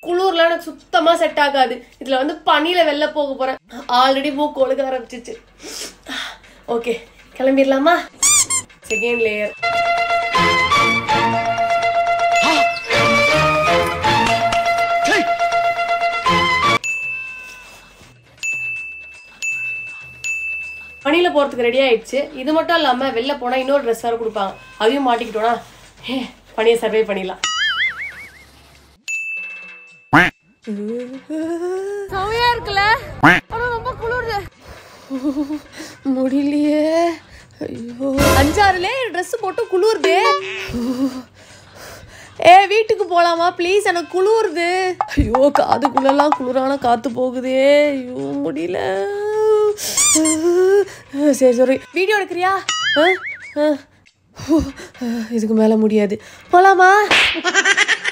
குளிர்லாம் எனக்கு சுத்தமா செட் ஆகாது இதுல வந்து பனியில வெளில போக போறேன் ஆல்ரெடி மூக்கு ஒழுக ஆரம்பிச்சிச்சு ஓகே கிளம்பிடலாமா செகண்ட் லேயர் பனியில போறதுக்கு ரெடி ஆயிடுச்சு இது மட்டும் இல்லாம வெளில போனா இன்னொரு ட்ரெஸ் வேற கொடுப்பாங்க அதையும் மாட்டிக்கிட்டோம்னா ஹே பனியை சர்வே பண்ணிடலாம் செமையா இருக்குல்ல ஆனா ரொம்ப குளிருது முடியலையே ஐயோ அஞ்சாறுலே ட்ரெஸ் போட்டு குளிருது ஏ வீட்டுக்கு போலாமா ப்ளீஸ் எனக்கு குளிருது ஐயோ காதுக்குள்ளெல்லாம் குளிரான காத்து போகுதே ஐயோ முடியல சரி சரி வீடியோ எடுக்கிறியா ஆ? ஆ. இதுக்கு மேல முடியாது போலாமா